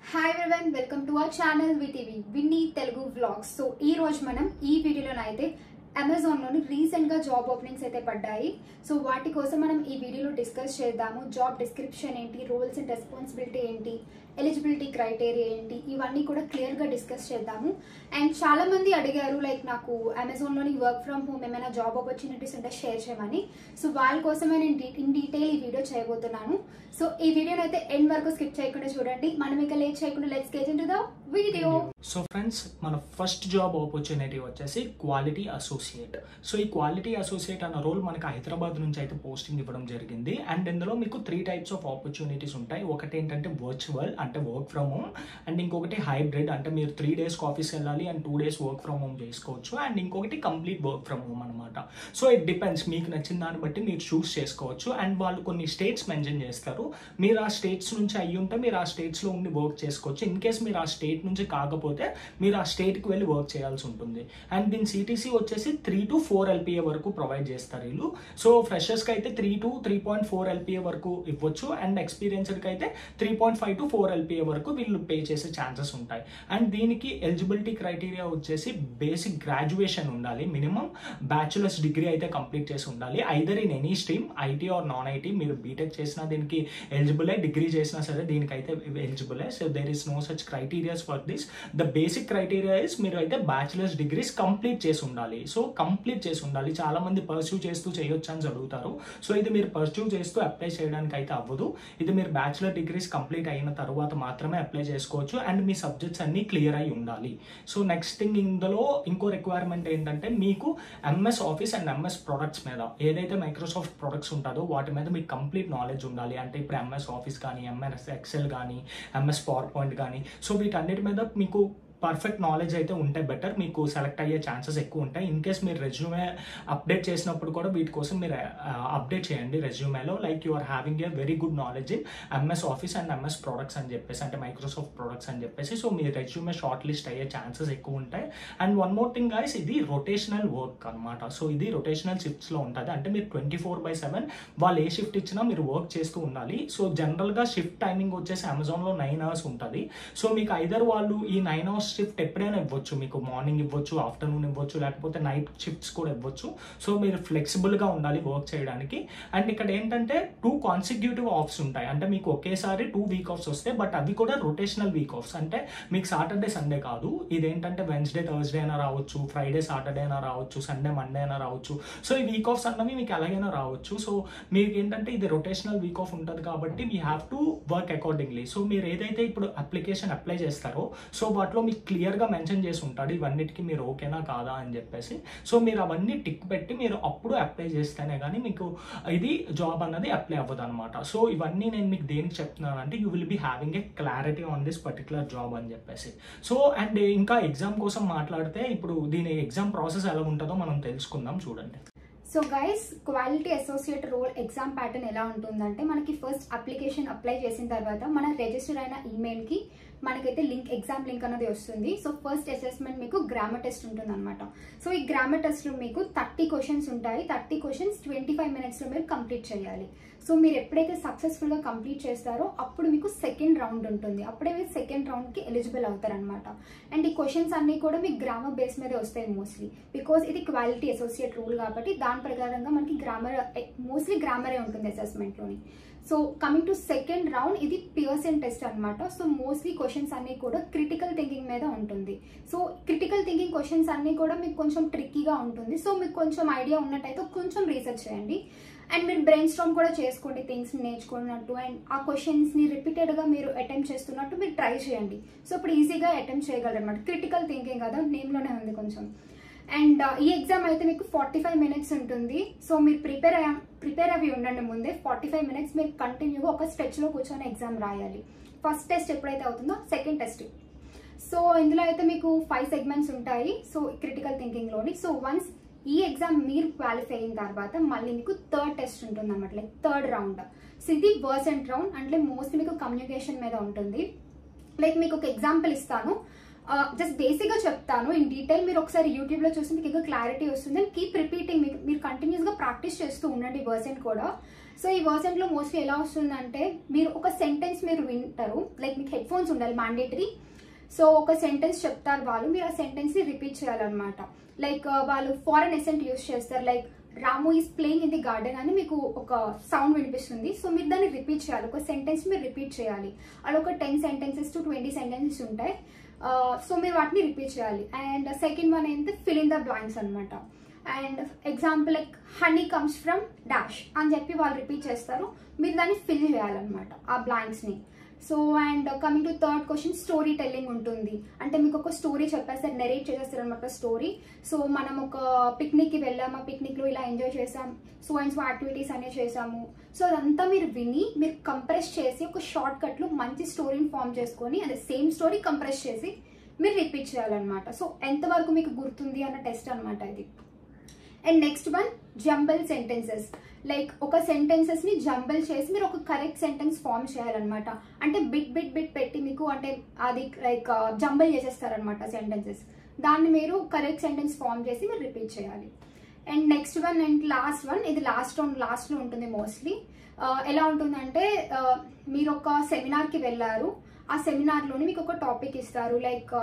Hi everyone welcome to our channel VTV Vinni Telugu vlogs so ఈ రోజు మనం ఈ వీడియోలో అయితే అమెజాన్లోని రీసెంట్గా జాబ్ ఓపెనింగ్స్ అయితే పడ్డాయి సో వాటి కోసం మనం ఈ వీడియోలో డిస్కస్ చేద్దాము జాబ్ డిస్క్రిప్షన్ ఏంటి రోల్స్ అండ్ రెస్పాన్సిబిలిటీ ఏంటి ఎలిజిబిలిటీ క్రైటీరియా ఏంటి ఇవన్నీ కూడా క్లియర్గా డిస్కస్ చేద్దాము అండ్ చాలా మంది అడిగారు లైక్ నాకు అమెజాన్లోని వర్క్ ఫ్రమ్ హోమ్ ఏమైనా జాబ్ ఆపర్చునిటీస్ ఉంటే షేర్ చేయమని సో వాళ్ళ కోసమే నేను డీ- ఇన్ డీటెయిల్ ఈ వీడియో చేయబోతున్నాను సో ఈ వీడియోని అయితే ఎండ్ వరకు స్కిప్ చేయకుండా చూడండి మనం ఇక లేట్ చేయకుండా let's get into the video so friends మన ఫస్ట్ జాబ్ ఆపర్చునిటీ వచ్చేసి క్వాలిటీ అసోసియేట్ సో ఈ క్వాలిటీ అసోసియేట్ అన్న రోల్ మనకి హైదరాబాద్ నుంచి అయితే పోస్టింగ్ ఇవ్వడం జరిగింది అండ్ ఇందులో మీకు త్రీ టైప్స్ ఆఫ్ ఆపర్చునిటీస్ ఉంటాయి ఒకటి ఏంటంటే వర్చువల్ అంటే వర్క్ ఫ్రమ్ హోమ్ అండ్ ఇంకొకటి హైబ్రిడ్ అంటే మీరు త్రీ డేస్కి ఆఫీస్ వెళ్ళాలి and two days work from home చేసుకోవచ్చు అండ్ ఇంకొకటి కంప్లీట్ వర్క్ ఫ్రమ్ హోమ్ అనమాట సో ఇట్ డిపెండ్స్ మీకు నచ్చిన దాన్ని బట్టి మీరు చూస్ చేసుకోవచ్చు అండ్ వాళ్ళు కొన్ని స్టేట్స్ మెన్షన్ చేస్తారు మీరు ఆ స్టేట్స్ నుంచి అయ్యి ఉంటే మీరు ఆ స్టేట్స్లో ఉండి వర్క్ చేసుకోవచ్చు ఇన్ కేస్ మీరు ఆ స్టేట్ నుంచి కాకపోతే మీరు ఆ స్టేట్కి వెళ్ళి వర్క్ చేయాల్సి ఉంటుంది అండ్ దీని సిటీసీ వచ్చేసి త్రీ టు ఫోర్ ఎల్పిఏ వరకు ప్రొవైడ్ చేస్తారు వీళ్ళు సో ఫ్రెషర్స్కి అయితే three to three point four LPA వరకు ఇవ్వచ్చు అండ్ ఎక్స్పీరియన్స్డ్కి అయితే three point five to four LPA వరకు వీళ్ళు పే చేసే ఛాన్సెస్ ఉంటాయి అండ్ దీనికి ఎలిజిబిలిటీ క్రైటీరియా వచ్చేసి బేసిక్ గ్రాడ్యుయేషన్ ఉండాలి మినిమం బ్యాచులర్స్ డిగ్రీ అయితే కంప్లీట్ చేసి ఉండాలి either in any stream IT or non IT మీరు బీటెక్ చేసినా దీనికి ఎలిజిబులే డిగ్రీ చేసినా సరే దీనికైతే ఎలిజిబులే so there is no such criterias for this the basic criteria is మీరు అయితే బ్యాచులర్స్ డిగ్రీస్ కంప్లీట్ చేసి ఉండాలి సో కంప్లీట్ చేసి ఉండాలి చాలా మంది పర్సూ చేస్తూ చేయొచ్చు అని చదువుతారు సో ఇది మీరు పర్సూ చేస్తూ అప్లై చేయడానికి అయితే అవ్వదు ఇది మీరు బ్యాచులర్ డిగ్రీస్ కంప్లీట్ అయిన తర్వాత మాత్రమే అప్లై చేసుకోవచ్చు అండ్ మీ సబ్జెక్ట్స్ అన్ని క్లియర్ అయి ఉండాలి సో నెక్స్ట్ థింగ్ ఇందులో ఇంకో రిక్వైర్మెంట్ ఏంటంటే మీకు MS office and MS products మీద ఏదైతే మైక్రోసాఫ్ట్ ప్రొడక్ట్స్ ఉంటుందో వాటి మీద మీకు కంప్లీట్ నాలెడ్జ్ ఉండాలి అంటే ఇప్పుడు ఎంఎస్ ఆఫీస్ కానీ ఎంఎస్ ఎక్సెల్ కానీ ఎంఎస్ పవర్ పాయింట్ కానీ సో వీటన్నిటి మీద మీకు పర్ఫెక్ట్ నాలెడ్జ్ అయితే ఉంటే బెటర్ మీకు సెలెక్ట్ అయ్యే ఛాన్సెస్ ఎక్కువ ఉంటాయి ఇన్ కేస్ మీరు రెజ్యూమే అప్డేట్ చేసినప్పుడు కూడా వీటి కోసం మీరు అప్డేట్ చేయండి రెజ్యూమేలో like you are having a very good knowledge in MS office and MS products అని చెప్పేసి అంటే మైక్రోసాఫ్ట్ ప్రొడక్ట్స్ అని చెప్పేసి సో మీ రెజ్యూమే షార్ట్ లిస్ట్ అయ్యే ఛాన్సెస్ ఎక్కువ ఉంటాయి and one more thing guys ఇది రొటేషనల్ వర్క్ అనమాట సో ఇది రొటేషనల్ షిఫ్ట్స్లో ఉంటుంది అంటే మీరు ట్వంటీ ఫోర్ బై సెవెన్ వాళ్ళు ఏ షిఫ్ట్ ఇచ్చినా మీరు వర్క్ చేస్తూ ఉండాలి సో జనరల్గా షిఫ్ట్ టైమింగ్ వచ్చేసి అమెజాన్లో నైన్ అవర్స్ ఉంటుంది సో మీకు ఐదర్ వాళ్ళు ఈ నైన్ అవర్స్ షిఫ్ట్ ఎప్పుడైనా ఇవ్వచ్చు మీకు మార్నింగ్ ఇవ్వచ్చు ఆఫ్టర్నూన్ ఇవ్వచ్చు లేకపోతే నైట్ షిఫ్ట్స్ కూడా ఇవ్వచ్చు సో మీరు ఫ్లెక్సిబుల్గా ఉండాలి వర్క్ చేయడానికి అండ్ ఇక్కడ ఏంటంటే టూ కాన్సిక్యూటివ్ ఆఫ్స్ ఉంటాయి అంటే మీకు ఒకేసారి టూ వీక్ ఆఫ్స్ వస్తాయి బట్ అవి కూడా రొటేషనల్ వీక్ ఆఫ్స్ అంటే మీకు సాటర్డే సండే కాదు ఇదేంటంటే వెన్స్డే థర్స్డే అయినా రావచ్చు ఫ్రైడే సాటర్డే అయినా రావచ్చు సండే మండే అయినా రావచ్చు సో ఈ వీక్ ఆఫ్స్ అన్నవి మీకు ఎలాగైనా రావచ్చు సో మీకు ఏంటంటే ఇది రొటేషనల్ వీక్ ఆఫ్ ఉంటుంది కాబట్టి we have to work accordingly so మీరు ఏదైతే ఇప్పుడు అప్లికేషన్ అప్లై చేస్తారో సో వాటిలో మీకు క్లియర్గా మెన్షన్ చేసి ఉంటాడు ఇవన్నిటికీ మీరు ఓకేనా కాదా అని చెప్పేసి సో మీరు అవన్నీ టిక్ పెట్టి మీరు అప్పుడు అప్లై చేస్తేనే కానీ మీకు ఇది జాబ్ అన్నది అప్లై అవ్వదు అనమాట సో ఇవన్నీ నేను మీకు దేనికి చెప్తున్నాను అంటే you will be having a clarity on this particular job అని చెప్పేసి సో అండ్ ఇంకా ఎగ్జామ్ కోసం మాట్లాడితే ఇప్పుడు దీని ఎగ్జామ్ ప్రాసెస్ ఎలా ఉంటుందో మనం తెలుసుకుందాం చూడండి so guys quality associate role exam pattern ఎలా ఉంటుందంటే మనకి ఫస్ట్ అప్లికేషన్ అప్లై చేసిన తర్వాత మన రిజిస్టర్ అయిన ఈమెయిల్కి మనకైతే లింక్ ఎగ్జామ్ లింక్ అనేది వస్తుంది సో ఫస్ట్ అసెస్మెంట్ మీకు గ్రామర్ టెస్ట్ ఉంటుంది అనమాట సో ఈ గ్రామర్ టెస్ట్లో మీకు థర్టీ క్వశ్చన్స్ ఉంటాయి థర్టీ క్వశ్చన్స్ ట్వంటీ ఫైవ్ మినిట్స్లో మీరు కంప్లీట్ చేయాలి సో మీరు ఎప్పుడైతే సక్సెస్ఫుల్గా కంప్లీట్ చేస్తారో అప్పుడు మీకు సెకండ్ రౌండ్ ఉంటుంది అప్పుడే మీరు సెకండ్ రౌండ్కి ఎలిజిబుల్ అవుతారనమాట అండ్ ఈ క్వశ్చన్స్ అన్నీ కూడా మీకు గ్రామర్ బేస్ మీదే వస్తాయి మోస్ట్లీ బికాస్ ఇది క్వాలిటీ అసోసియేట్ రూల్ కాబట్టి దాని ప్రకారంగా మనకి గ్రామర్ మోస్ట్లీ గ్రామరే ఉంటుంది అసెస్మెంట్లోని so coming to second round ఇది పియర్సన్ టెస్ట్ అనమాట సో మోస్ట్లీ క్వశ్చన్స్ అన్నీ కూడా క్రిటికల్ థింకింగ్ మీద ఉంటుంది సో క్రిటికల్ థింకింగ్ క్వశ్చన్స్ అన్నీ కూడా మీకు కొంచెం ట్రిక్కీగా ఉంటుంది సో మీకు కొంచెం ఐడియా ఉన్నట్టయితే కొంచెం రీసెర్చ్ చేయండి అండ్ మీరు బ్రెయిన్ స్ట్రామ్ కూడా చేసుకోండి థింగ్స్ నేర్చుకున్నట్టు అండ్ ఆ క్వశ్చన్స్ని రిపీటెడ్గా మీరు అటెంప్ట్ చేస్తున్నట్టు మీరు ట్రై చేయండి సో ఇప్పుడు ఈజీగా అటెంప్ట్ చేయగలరు అనమాట క్రిటికల్ థింకింగ్ కదా నేమ్లోనే ఉంది కొంచెం అండ్ ఈ ఎగ్జామ్ అయితే మీకు ఫార్టీ ఫైవ్ మినిట్స్ ఉంటుంది సో మీరు ప్రిపేర్ ప్రిపేర్ అవి ఉండండి ముందే ఫార్టీ ఫైవ్ మినిట్స్ మీరు కంటిన్యూగా ఒక స్ట్రెచ్లో కూర్చొని ఎగ్జామ్ రాయాలి ఫస్ట్ టెస్ట్ ఎప్పుడైతే అవుతుందో సెకండ్ టెస్ట్ సో ఇందులో అయితే మీకు ఫైవ్ సెగ్మెంట్స్ ఉంటాయి సో క్రిటికల్ థింకింగ్లోని సో వన్స్ ఈ ఎగ్జామ్ మీరు క్వాలిఫై అయిన తర్వాత మళ్ళీ మీకు థర్డ్ టెస్ట్ ఉంటుంది అనమాట లైక్ థర్డ్ రౌండ్ సో ఇది వర్సెంట్ రౌండ్ అంటే మోస్ట్లీ మీకు కమ్యూనికేషన్ మీద ఉంటుంది లైక్ మీకు ఒక ఎగ్జాంపుల్ ఇస్తాను జస్ట్ బేసిక్గా చెప్తాను ఇన్ డీటెయిల్ మీరు ఒకసారి యూట్యూబ్లో చూసి మీకు ఇంకా క్లారిటీ వస్తుంది అండ్ కీప్ రిపీటింగ్ మీకు మీరు కంటిన్యూస్గా ప్రాక్టీస్ చేస్తూ ఉండండి వర్సెంట్ కూడా సో ఈ వర్సెంట్లో మోస్ట్లీ ఎలా వస్తుందంటే మీరు ఒక సెంటెన్స్ మీరు వింటారు లైక్ మీకు హెడ్ ఫోన్స్ ఉండాలి మ్యాండేటరీ సో ఒక సెంటెన్స్ చెప్తారు వాళ్ళు మీరు ఆ సెంటెన్స్ ని రిపీట్ చేయాలన్నమాట లైక్ వాళ్ళు ఫారెన్ ఎసెంట్ యూస్ చేస్తారు like Ramu is playing in the garden అని మీకు ఒక సౌండ్ వినిపిస్తుంది సో మీరు దాన్ని రిపీట్ చేయాలి ఒక సెంటెన్స్ మీరు రిపీట్ చేయాలి అలా ఒక ten sentences to twenty sentences ఉంటాయి సో మీరు వాటిని రిపీట్ చేయాలి అండ్ సెకండ్ వన్ ఏంటంటే ఫిల్ ఇన్ ద బ్లాంక్స్ అనమాట and example like honey comes from dash అని చెప్పి వాళ్ళు రిపీట్ చేస్తారు మీరు దాన్ని ఫిల్ చేయాలన్నమాట ఆ బ్లాంక్స్ని so and coming to third question story telling ఉంటుంది అంటే మీకు ఒక స్టోరీ చెప్పేస్తారు నెరేట్ చేసేస్తారు అనమాట స్టోరీ సో మనం ఒక పిక్నిక్కి వెళ్ళాము ఆ పిక్నిక్లో ఇలా ఎంజాయ్ చేసాం సో అండ్ సో యాక్టివిటీస్ అనేవి చేసాము సో అదంతా మీరు విని మీరు కంప్రెస్ చేసి ఒక షార్ట్ కట్లో మంచి స్టోరీని ఫామ్ చేసుకొని అదే సేమ్ స్టోరీ కంప్రెస్ చేసి మీరు రిపీట్ చేయాలన్నమాట సో ఎంతవరకు మీకు గుర్తుంది అన్న టెస్ట్ అనమాట ఇది and next one jumble sentences like ఒక సెంటెన్సెస్ ని జంబల్ చేసి మీరు ఒక కరెక్ట్ సెంటెన్స్ ఫామ్ చేయాలన్నమాట అంటే బిట్ బిట్ బిట్ పెట్టి మీకు అంటే అది లైక్ జంబల్ చేసేస్తారనమాట సెంటెన్సెస్ దాన్ని మీరు కరెక్ట్ సెంటెన్స్ ఫామ్ చేసి మీరు రిపీట్ చేయాలి and next one and last one ఇది లాస్ట్ రౌండ్ లాస్ట్లో ఉంటుంది మోస్ట్లీ ఎలా ఉంటుందంటే మీరు ఒక సెమినార్కి వెళ్ళారు ఆ సెమినార్లోని మీకు ఒక టాపిక్ ఇస్తారు లైక్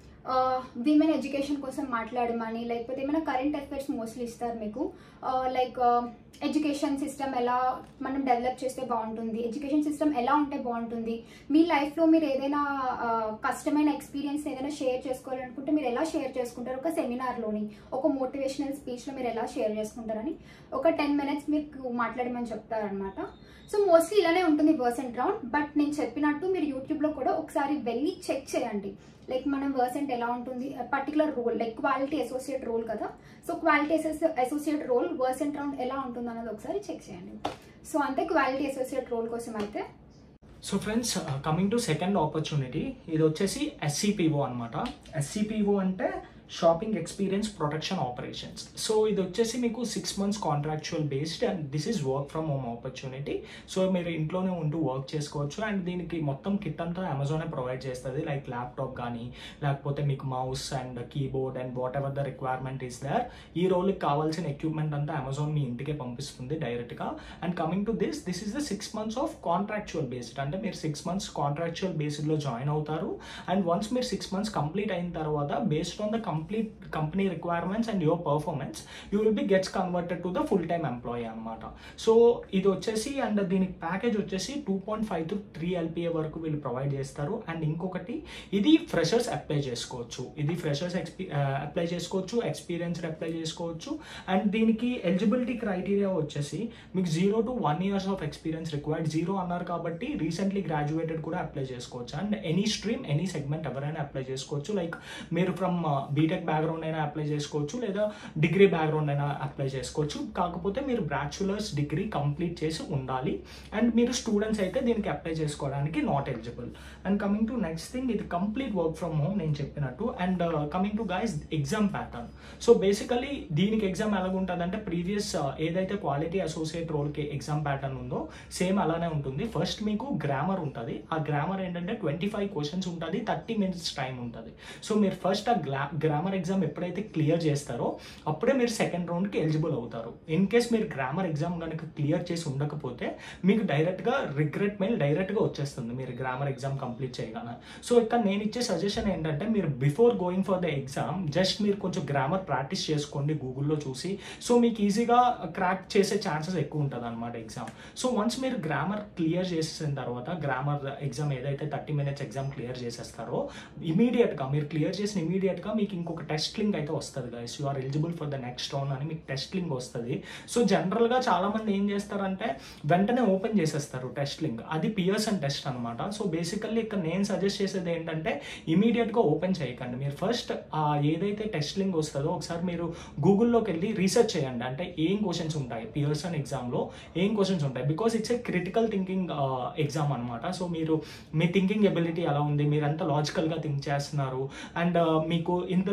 విమెన్ ఎడ్యుకేషన్ కోసం మాట్లాడమని లేకపోతే ఏమైనా కరెంట్ అఫైర్స్ మోస్ట్లీ ఇస్తారు మీకు లైక్ ఎడ్యుకేషన్ సిస్టమ్ ఎలా మనం డెవలప్ చేస్తే బాగుంటుంది ఎడ్యుకేషన్ సిస్టమ్ ఎలా ఉంటే బాగుంటుంది మీ లైఫ్లో మీరు ఏదైనా కష్టమైన ఎక్స్పీరియన్స్ ఏదైనా షేర్ చేసుకోవాలనుకుంటే మీరు ఎలా షేర్ చేసుకుంటారు ఒక సెమినార్లోని ఒక మోటివేషనల్ స్పీచ్లో మీరు ఎలా షేర్ చేసుకుంటారని ఒక టెన్ మినిట్స్ మీకు మాట్లాడమని చెప్తారనమాట సో మోస్ట్లీ ఇలానే ఉంటుంది వర్సెంట్ రౌండ్ బట్ నేను చెప్పినట్టు మీరు యూట్యూబ్లో కూడా ఒకసారి వెళ్ళి చెక్ చేయండి లైక్ మనం వర్సెంట్ ఎలా ఉంటుంది particular role like quality associate role కదా so quality associate role Versant round ఎలా ఉంటుంది అన్నది ఒకసారి చెక్ చేయండి సో అంతే క్వాలిటీ అసోసియేట్ రోల్ కోసం అయితే so friends coming to second opportunity ఇది వచ్చేసి ఎస్సిపిఓ అనమాట ఎస్సిపిఓ అంటే shopping experience protection operations so ఇది వచ్చేసి మీకు six months contractual based and this is work from home opportunity so మీరు ఇంట్లోనే ఉంటూ వర్క్ చేసుకోవచ్చు అండ్ దీనికి మొత్తం కిట్ అంతా అమెజానే ప్రొవైడ్ చేస్తుంది లైక్ ల్యాప్టాప్ కానీ లేకపోతే మీకు mouse and keyboard and whatever the requirement is there ఈ రోల్కి కావాల్సిన ఎక్విప్మెంట్ అంతా అమెజాన్ మీ ఇంటికే పంపిస్తుంది డైరెక్ట్గా and coming to this this is the six months of contractual based అంటే మీరు సిక్స్ మంత్స్ కాంట్రాక్చువల్ బేస్డ్లో జాయిన్ అవుతారు అండ్ వన్స్ మీరు సిక్స్ మంత్స్ కంప్లీట్ అయిన తర్వాత based on the complete company requirements and your performance you will be gets converted to the full time employee అనమాట so ఇది వచ్చేసి అండ్ దీనికి ప్యాకేజ్ వచ్చేసి two point five to three LPA వరకు వీళ్ళు provide చేస్తారు అండ్ ఇంకొకటి ఇది ఫ్రెషర్స్ అప్లై చేసుకోవచ్చు ఇది ఫ్రెషర్స్ ఎక్స్పీ అప్లై చేసుకోవచ్చు ఎక్స్పీరియన్స్డ్ అప్లై చేసుకోవచ్చు అండ్ దీనికి ఎలిజిబిలిటీ క్రైటీరియా వచ్చేసి మీకు zero to one years of experience required zero అన్నారు కాబట్టి రీసెంట్లీ గ్రాడ్యుయేటెడ్ కూడా అప్లై చేసుకోవచ్చు and any stream any segment ఎవరైనా అప్లై చేసుకోవచ్చు లైక్ మీరు ఫ్రమ్ బీటెక్ బ్యాక్గ్రౌండ్ అయినా అప్లై చేసుకోవచ్చు లేదా డిగ్రీ బ్యాక్గ్రౌండ్ అయినా అప్లై చేసుకోవచ్చు కాకపోతే మీరు బ్యాచులర్స్ డిగ్రీ కంప్లీట్ చేసి ఉండాలి అండ్ మీరు స్టూడెంట్స్ అయితే దీనికి అప్లై చేసుకోవడానికి not eligible and coming to next thing ఇది కంప్లీట్ వర్క్ ఫ్రమ్ హోమ్ నేను చెప్పినట్టు and coming to guys exam pattern so basically దీనికి ఎగ్జామ్ ఎలాగుంటుంది అంటే ప్రీవియస్ ఏదైతే క్వాలిటీ అసోసియేట్ రోల్కి ఎగ్జామ్ ప్యాటర్న్ ఉందో సేమ్ అలానే ఉంటుంది ఫస్ట్ మీకు గ్రామర్ ఉంటుంది ఆ గ్రామర్ ఏంటంటే ట్వంటీ ఫైవ్ క్వశ్చన్స్ ఉంటుంది థర్టీ మినిట్స్ టైం ఉంటుంది సో మీరు ఫస్ట్ ఆ గ్రా గ్రామర్ ఎగ్జామ్ ఎప్పుడైతే క్లియర్ చేస్తారో అప్పుడే మీరు సెకండ్ రౌండ్కి ఎలిజిబుల్ అవుతారు ఇన్ కేస్ మీరు గ్రామర్ ఎగ్జామ్ కనుక క్లియర్ చేసి ఉండకపోతే మీకు డైరెక్ట్గా రిగ్రెట్ మెయిల్ డైరెక్ట్గా వచ్చేస్తుంది మీరు గ్రామర్ ఎగ్జామ్ కంప్లీట్ చేయగానే సో ఇక్కడ నేను ఇచ్చే సజెషన్ ఏంటంటే మీరు before going for the exam just మీరు కొంచెం గ్రామర్ ప్రాక్టీస్ చేసుకోండి గూగుల్లో చూసి సో మీకు ఈజీగా క్రాక్ చేసే ఛాన్సెస్ ఎక్కువ ఉంటుంది అనమాట ఎగ్జామ్ సో వన్స్ మీరు గ్రామర్ క్లియర్ చేసేసిన తర్వాత గ్రామర్ ఎగ్జామ్ ఏదైతే థర్టీ మినిట్స్ ఎగ్జామ్ క్లియర్ చేసేస్తారో ఇమీడియట్గా మీరు క్లియర్ చేసిన ఇమీడియట్గా మీకు ఇంకొక టెస్ట్ లింక్ అయితే వస్తుంది guys you are eligible for the next round అని మీకు టెస్ట్ లింక్ వస్తుంది సో జనరల్గా చాలామంది ఏం చేస్తారంటే వెంటనే ఓపెన్ చేసేస్తారు టెస్ట్ లింక్ అది పియర్సన్ టెస్ట్ అనమాట సో బేసికల్లీ ఇక్కడ నేను సజెస్ట్ చేసేది ఏంటంటే ఇమీడియట్గా ఓపెన్ చేయకండి మీరు ఫస్ట్ ఏదైతే టెస్ట్ లింక్ వస్తుందో ఒకసారి మీరు గూగుల్లోకి వెళ్ళి రీసెర్చ్ చేయండి అంటే ఏం క్వశ్చన్స్ ఉంటాయి పియర్సన్ ఎగ్జామ్లో ఏం క్వశ్చన్స్ ఉంటాయి because it's a critical thinking exam అనమాట సో మీరు మీ థింకింగ్ ఎబిలిటీ ఎలా ఉంది మీరు ఎంత లాజికల్గా థింక్ చేస్తున్నారు అండ్ మీకు ఇందులో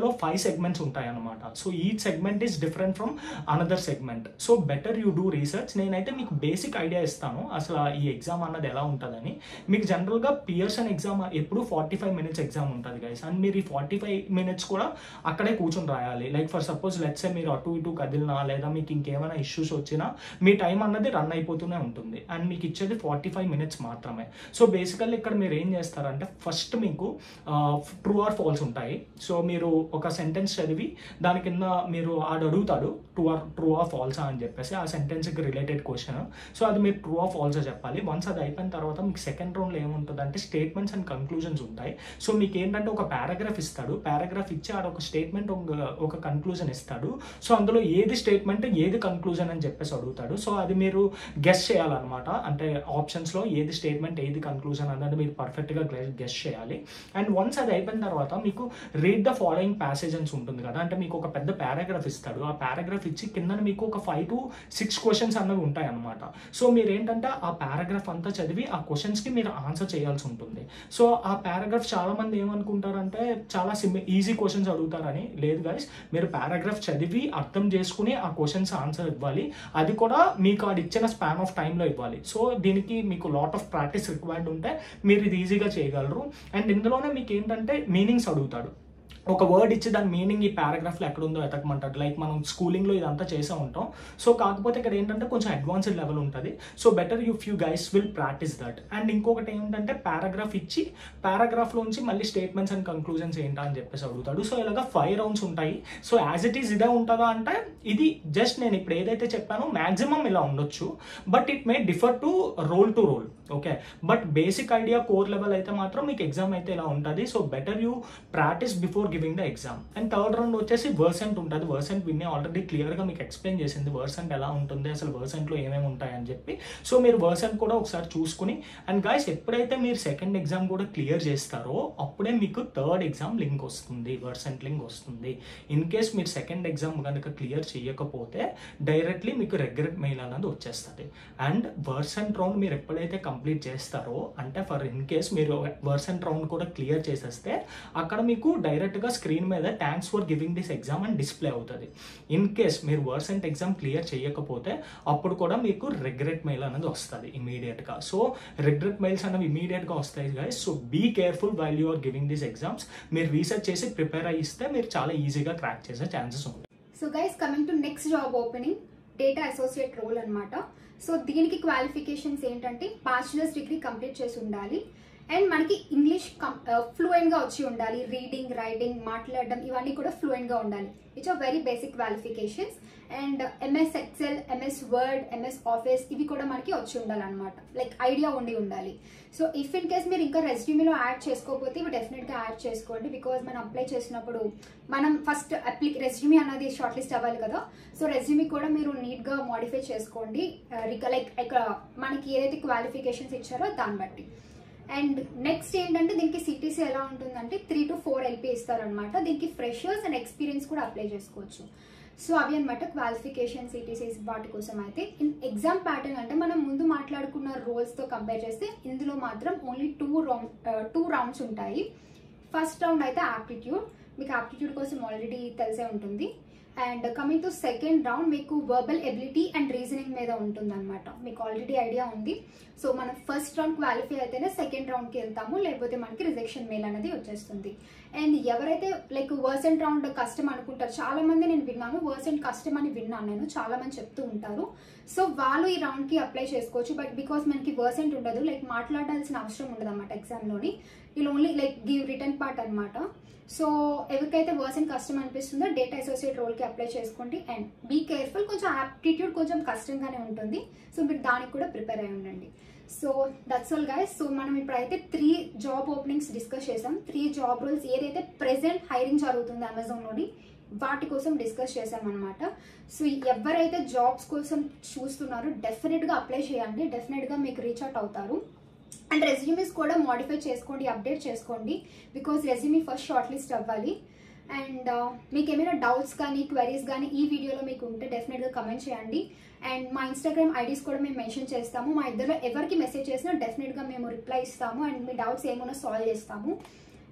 ఇందులో ఫైవ్ సెగ్మెంట్స్ ఉంటాయి అనమాట సో ఈ segment is different from another segment so better you do research నేనైతే మీకు బేసిక్ ఐడియా ఇస్తాను అసలు ఈ ఎగ్జామ్ అన్నది ఎలా ఉంటుందని మీకు జనరల్గా పియర్సన్ ఎగ్జామ్ ఎప్పుడు ఫార్టీ ఫైవ్ మినిట్స్ ఎగ్జామ్ ఉంటుంది గైస్ అండ్ మీరు ఈ ఫార్టీ ఫైవ్ మినిట్స్ కూడా అక్కడే కూర్చొని రాయాలి లైక్ ఫర్ సపోజ్ లెట్సే మీరు అటు ఇటు కదిలినా లేదా మీకు ఇంకేమైనా ఇష్యూస్ వచ్చినా మీ టైం అన్నది రన్ అయిపోతూనే ఉంటుంది అండ్ మీకు ఇచ్చేది ఫార్టీ ఫైవ్ మినిట్స్ మాత్రమే సో బేసికల్లీ ఇక్కడ మీరు ఏం చేస్తారంటే ఫస్ట్ మీకు ట్రూ ఆర్ ఫాల్స్ ఉంటాయి సో మీరు ఒక సెంటెన్స్ చదివి దాని కింద మీరు ఆడు అడుగుతాడు ట్రూ ఆర్ ట్రూ ఆర్ ఫాల్సా అని చెప్పేసి ఆ సెంటెన్స్కి రిలేటెడ్ క్వశ్చన్ సో అది మీరు ట్రూ ఆర్ ఫాల్సా చెప్పాలి వన్స్ అది అయిపోయిన తర్వాత మీకు సెకండ్ రౌండ్లో ఏముంటుంది అంటే స్టేట్మెంట్స్ అండ్ కంక్లూజన్స్ ఉంటాయి సో మీకు ఏంటంటే ఒక పారాగ్రాఫ్ ఇస్తాడు పారాగ్రాఫ్ ఇచ్చి ఆడ ఒక స్టేట్మెంట్ ఒక కన్క్లూజన్ ఇస్తాడు సో అందులో ఏది స్టేట్మెంట్ ఏది కన్క్లూజన్ అని చెప్పేసి అడుగుతాడు సో అది మీరు గెస్ చేయాలన్నమాట అంటే ఆప్షన్స్లో ఏది స్టేట్మెంట్ ఏది కన్క్లూజన్ అన్నది మీరు పర్ఫెక్ట్గా గెస్ చేయాలి అండ్ వన్స్ అది అయిపోయిన తర్వాత మీకు రీడ్ ద ఫాలోయింగ్ ప్యాసేజెస్ ఉంటుంది కదా అంటే మీకు ఒక పెద్ద పారాగ్రాఫ్ ఇస్తాడు ఆ పారాగ్రాఫ్ ఇచ్చి కింద మీకు ఒక ఫైవ్ టు సిక్స్ క్వశ్చన్స్ అన్నవి ఉంటాయి అనమాట సో మీరు ఏంటంటే ఆ పారాగ్రాఫ్ అంతా చదివి ఆ క్వశ్చన్స్కి మీరు ఆన్సర్ చేయాల్సి ఉంటుంది సో ఆ పారాగ్రాఫ్ చాలా మంది ఏమనుకుంటారంటే చాలా సిమ్ ఈజీ క్వశ్చన్స్ అడుగుతారని లేదు గైస్ మీరు పారాగ్రాఫ్ చదివి అర్థం చేసుకుని ఆ క్వశ్చన్స్ ఆన్సర్ ఇవ్వాలి అది కూడా మీకు అది ఇచ్చిన స్పాన్ ఆఫ్ టైంలో ఇవ్వాలి సో దీనికి మీకు లాట్ ఆఫ్ ప్రాక్టీస్ రిక్వైర్డ్ ఉంటే మీరు ఇది ఈజీగా చేయగలరు అండ్ ఇందులోనే మీకు ఏంటంటే మీనింగ్స్ అడుగుతాడు ఒక వర్డ్ ఇచ్చి దాని మీనింగ్ ఈ పారాగ్రాఫ్లో ఎక్కడ ఉందో వెతకమంటాడు లైక్ మనం స్కూలింగ్లో ఇదంతా చేసే ఉంటాం సో కాకపోతే ఇక్కడ ఏంటంటే కొంచెం అడ్వాన్స్డ్ లెవెల్ ఉంటుంది so better you few guys will practice that and ఇంకొకటి ఏంటంటే పారాగ్రాఫ్ ఇచ్చి పారాగ్రాఫ్లోంచి మళ్ళీ స్టేట్మెంట్స్ అండ్ కంక్లూజన్స్ ఏంటా అని చెప్పేసి అడుగుతాడు సో ఇలాగా ఫైవ్ రౌండ్స్ ఉంటాయి సో యాజ్ ఇట్ ఈస్ ఇదే ఉంటుందా అంటే ఇది జస్ట్ నేను ఇప్పుడు ఏదైతే చెప్పానో మాక్సిమం ఇలా ఉండొచ్చు but it may differ to role to role okay but basic idea core level అయితే మాత్రం మీకు ఎగ్జామ్ అయితే ఇలా ఉంటుంది so better you practice before giving the exam and third round వచ్చేసి వర్సెంట్ ఉంటుంది వర్సెంట్ విన్నే ఆల్రెడీ క్లియర్గా మీకు ఎక్స్ప్లెయిన్ చేసింది వర్సెంట్ ఎలా ఉంటుంది అసలు వర్సెంట్లో ఏమేమి ఉంటాయని చెప్పి సో మీరు వర్సెంట్ కూడా ఒకసారి చూసుకుని అండ్ గాయస్ ఎప్పుడైతే మీరు సెకండ్ ఎగ్జామ్ కూడా క్లియర్ చేస్తారో అప్పుడే మీకు థర్డ్ ఎగ్జామ్ లింక్ వస్తుంది వర్సెంట్ లింక్ వస్తుంది ఇన్ కేస్ మీరు సెకండ్ ఎగ్జామ్ కనుక క్లియర్ చేయకపోతే డైరెక్ట్లీ మీకు రెగ్రెట్ మెయిల్ అనేది వచ్చేస్తుంది అండ్ వర్సెంట్ రౌండ్ మీరు ఎప్పుడైతే కంప్లీట్ చేస్తారో అంటే ఫర్ ఇన్ కేస్ మీరు వర్సెంట్ రౌండ్ కూడా క్లియర్ చేసేస్తే అక్కడ మీకు డైరెక్ట్గా స్క్రీన్ మీద thanks for giving this exam అని డిస్ప్లే అవుతుంది ఇన్ కేస్ మీరు వర్సెంట్ ఎగ్జామ్ క్లియర్ చేయకపోతే అప్పుడు కూడా మీకు రిగ్రెట్ మెయిల్ అనేది వస్తుంది ఇమీడియట్గా సో రిగ్రెట్ మెయిల్స్ అనేవి ఇమీడియట్గా వస్తాయి guys so be careful while you are giving these exams మీరు రీసెర్చ్ చేసి ప్రిపేర్ అయ్యి ఇస్తే మీరు చాలా ఈజీగా క్రాక్ చేసే ఛాన్సెస్ ఉంటాయి so guys coming to next job opening data associate role అన్నమాట సో దీనికి క్వాలిఫికేషన్స్ ఏంటంటే బ్యాచిలర్స్ డిగ్రీ కంప్లీట్ చేసి ఉండాలి అండ్ మనకి ఇంగ్లీష్ ఫ్లూయెంట్గా వచ్చి ఉండాలి రీడింగ్ రైటింగ్ మాట్లాడడం ఇవన్నీ కూడా ఫ్లూయెంట్గా ఉండాలి it's a very basic qualifications and MS Excel MS Word MS Office ఇవి కూడా మనకి వచ్చి ఉండాలన్నమాట లైక్ ఐడియా ఉండి ఉండాలి సో ఇఫ్ ఇన్ కేస్ మీరు ఇంకా రెజ్యూమీలో యాడ్ చేసుకోకపోతే ఇవి డెఫినెట్గా యాడ్ చేసుకోండి బికాజ్ మనం అప్లై చేసినప్పుడు మనం ఫస్ట్ అప్లి రెజ్యూమీ అన్నది షార్ట్ లిస్ట్ అవ్వాలి కదా సో రెజ్యూమీ కూడా మీరు నీట్గా మాడిఫై చేసుకోండి లైక్ ఇక్కడ మనకి ఏదైతే క్వాలిఫికేషన్స్ ఇచ్చారో దాన్ని బట్టి అండ్ నెక్స్ట్ ఏంటంటే దీనికి సిటీసీ ఎలా ఉంటుందంటే త్రీ టు ఫోర్ ఎల్పీ ఇస్తారనమాట దీనికి ఫ్రెషర్స్ అండ్ ఎక్స్పీరియన్స్ కూడా అప్లై చేసుకోవచ్చు సో అవి అనమాట క్వాలిఫికేషన్ సిటీసీస్ వాటి కోసం అయితే ఇన్ ఎగ్జామ్ ప్యాటర్న్ అంటే మనం ముందు మాట్లాడుకున్న రోల్స్తో కంపేర్ చేస్తే ఇందులో మాత్రం only two round two rounds ఉంటాయి ఫస్ట్ రౌండ్ అయితే ఆప్టిట్యూడ్ మీకు ఆప్టిట్యూడ్ కోసం ఆల్రెడీ తెలిసే ఉంటుంది and coming to second round మీకు వర్బల్ ఎబిలిటీ అండ్ రీజనింగ్ మీద ఉంటుందన్నమాట మీకు ఆల్రెడీ ఐడియా ఉంది సో మనం ఫస్ట్ రౌండ్ క్వాలిఫై అయితేనే సెకండ్ రౌండ్కి వెళ్తాము లేకపోతే మనకి రిజెక్షన్ మెయిల్ అనేది వచ్చేస్తుంది అండ్ ఎవరైతే లైక్ వర్సెంట్ రౌండ్ కష్టం అనుకుంటారు చాలా మంది నేను విన్నాను వర్సెంట్ కష్టం అని విన్నాను నేను చాలా మంది చెప్తూ ఉంటారు సో వాళ్ళు ఈ రౌండ్కి అప్లై చేసుకోవచ్చు బట్ బికాస్ మనకి వర్సెంట్ ఉండదు లైక్ మాట్లాడాల్సిన అవసరం ఉండదు అనమాట ఎగ్జామ్లోని వీళ్ళు only like give written part అనమాట సో ఎవరికైతే వర్సెంట్ కష్టం అనిపిస్తుందో డేటా అసోసియేట్ రోల్కి అప్లై చేసుకోండి అండ్ బీ కేర్ఫుల్ కొంచెం యాప్టిట్యూడ్ కొంచెం కష్టంగానే ఉంటుంది సో మీరు దానికి కూడా ప్రిపేర్ అయి ఉండండి so that's all guys so మనం ఇప్పుడైతే త్రీ జాబ్ ఓపెనింగ్స్ డిస్కస్ చేసాం త్రీ జాబ్ రోల్స్ ఏదైతే ప్రెసెంట్ హైరింగ్ జరుగుతుందో అమెజాన్లోని వాటి కోసం డిస్కస్ చేసాం అనమాట సో ఎవరైతే జాబ్స్ కోసం చూస్తున్నారో డెఫినెట్గా అప్లై చేయండి డెఫినెట్గా మీకు రీచ్ అవుట్ అవుతారు అండ్ రెజ్యూమీస్ కూడా మాడిఫై చేసుకోండి అప్డేట్ చేసుకోండి because resume first short list అవ్వాలి అండ్ మీకు ఏమైనా డౌట్స్ కానీ క్వైరీస్ కానీ ఈ వీడియోలో మీకు ఉంటే డెఫినెట్గా కమెంట్ చేయండి అండ్ మా ఇన్స్టాగ్రామ్ ఐడీస్ కూడా మేము మెన్షన్ చేస్తాము మా ఇద్దరు ఎవరికి మెసేజ్ చేసినా డెఫినెట్గా మేము రిప్లై ఇస్తాము అండ్ మీ డౌట్స్ ఏమైనా సాల్వ్ చేస్తాము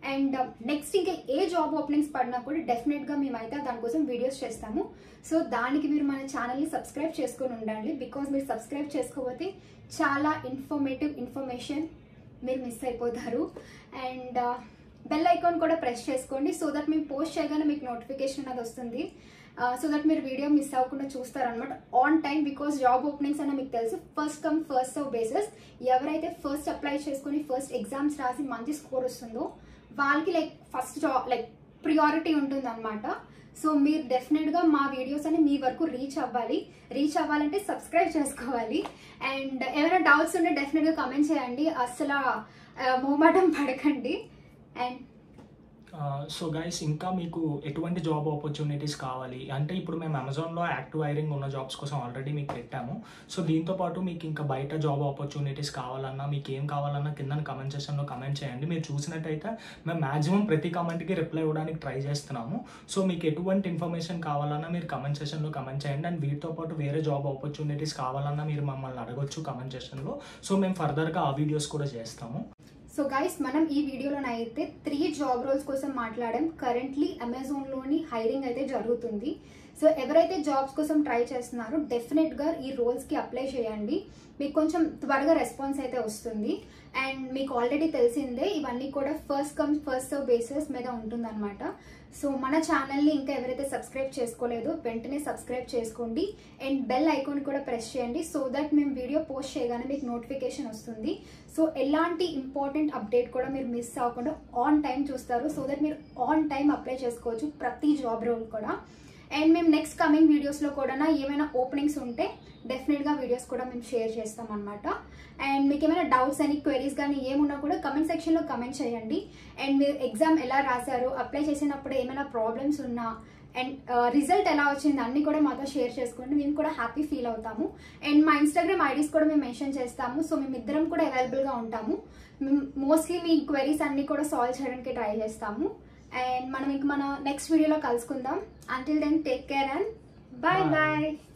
అండ్ నెక్స్ట్ ఇంకా ఏ జాబ్ ఓపెనింగ్స్ పడినా కూడా డెఫినెట్గా మేమైతే దానికోసం వీడియోస్ చేస్తాము సో దానికి మీరు మన ఛానల్ని సబ్స్క్రైబ్ చేసుకొని ఉండండి బికాజ్ మీరు సబ్స్క్రైబ్ చేసుకోకపోతే చాలా ఇన్ఫర్మేటివ్ ఇన్ఫర్మేషన్ మీరు మిస్ అయిపోతారు అండ్ బెల్ ఐకాన్ కూడా ప్రెస్ చేసుకోండి సో దట్ మేము పోస్ట్ చేయగానే మీకు నోటిఫికేషన్ అనేది వస్తుంది సో దట్ మీరు వీడియో మిస్ అవ్వకుండా చూస్తారనమాట on time because job openings అన్న మీకు తెలుసు first come first serve basis ఎవరైతే ఫస్ట్ అప్లై చేసుకుని ఫస్ట్ ఎగ్జామ్స్ రాసి మంచి స్కోర్ వస్తుందో వాళ్ళకి like first job like priority ఉంటుంది అనమాట సో మీరు డెఫినెట్గా మా వీడియోస్ అని మీ వరకు రీచ్ అవ్వాలి రీచ్ అవ్వాలంటే సబ్స్క్రైబ్ చేసుకోవాలి అండ్ ఏమైనా డౌట్స్ ఉంటే డెఫినెట్గా కమెంట్ చేయండి అసలు మొహమాటం పడకండి అండ్ సో గైస్ ఇంకా మీకు ఎటువంటి జాబ్ ఆపర్చునిటీస్ కావాలి అంటే ఇప్పుడు మేము అమెజాన్లో యాక్టివ్ హైరింగ్ ఉన్న జాబ్స్ కోసం ఆల్రెడీ మీకు పెట్టాము సో దీంతో పాటు మీకు ఇంకా బయట జాబ్ ఆపర్చునిటీస్ కావాలన్నా మీకు ఏం కావాలన్నా కింద కమెంట్ సెక్షన్లో కమెంట్ చేయండి మీరు చూసినట్టయితే మేము మాక్సిమం ప్రతి కమెంట్కి రిప్లై ఇవ్వడానికి ట్రై చేస్తున్నాము సో మీకు ఎటువంటి ఇన్ఫర్మేషన్ కావాలన్నా మీరు కమెంట్ సెక్షన్లో కమెంట్ చేయండి అండ్ వీటితో పాటు వేరే జాబ్ ఆపర్చునిటీస్ కావాలన్నా మీరు మమ్మల్ని అడగొచ్చు కమెంట్ సెక్షన్లో సో మేము ఫర్దర్గా ఆ వీడియోస్ కూడా చేస్తాము సో గైస్ మనం ఈ వీడియోలోనైతే త్రీ జాబ్ రోల్స్ కోసం మాట్లాడాం కరెంట్లీ అమెజాన్లోని హైరింగ్ అయితే జరుగుతుంది సో ఎవరైతే జాబ్స్ కోసం ట్రై చేస్తున్నారో డెఫినెట్గా ఈ రోల్స్కి అప్లై చేయండి మీకు కొంచెం త్వరగా రెస్పాన్స్ అయితే వస్తుంది అండ్ మీకు ఆల్రెడీ తెలిసిందే ఇవన్నీ కూడా first come first serve basis మీద ఉంటుందన్నమాట సో మన ఛానల్ని ఇంకా ఎవరైతే సబ్స్క్రైబ్ చేసుకోలేదో వెంటనే సబ్స్క్రైబ్ చేసుకోండి అండ్ బెల్ ఐకాన్ కూడా ప్రెస్ చేయండి సో దట్ మేము వీడియో పోస్ట్ చేయగానే మీకు నోటిఫికేషన్ వస్తుంది సో ఎలాంటి ఇంపార్టెంట్ అప్డేట్ కూడా మీరు మిస్ అవ్వకుండా ఆన్ టైం చూస్తారు సో దట్ మీరు ఆన్ టైం అప్లై చేసుకోవచ్చు ప్రతి జాబ్ రోల్ కూడా అండ్ మేము నెక్స్ట్ కమింగ్ వీడియోస్లో కూడా ఏమైనా ఓపెనింగ్స్ ఉంటే డెఫినెట్గా వీడియోస్ కూడా మేము షేర్ చేస్తాం అనమాట అండ్ మీకు ఏమైనా డౌట్స్ అని క్వెరీస్ కానీ ఏమున్నా కూడా కమెంట్ సెక్షన్లో కమెంట్ చేయండి అండ్ మీరు ఎగ్జామ్ ఎలా రాశారు అప్లై చేసినప్పుడు ఏమైనా ప్రాబ్లమ్స్ ఉన్నా అండ్ రిజల్ట్ ఎలా వచ్చింది అన్ని కూడా మాతో షేర్ చేసుకోండి మేము కూడా హ్యాపీ ఫీల్ అవుతాము అండ్ మా ఇన్స్టాగ్రామ్ ఐడీస్ కూడా మేము మెన్షన్ చేస్తాము సో మేము ఇద్దరం కూడా అవైలబుల్గా ఉంటాము మోస్ట్లీ మీ క్వెరీస్ అన్ని కూడా సాల్వ్ చేయడానికి ట్రై చేస్తాము అండ్ మనం ఇంక మన నెక్స్ట్ వీడియోలో కలుసుకుందాం until then take care and bye Bye. Bye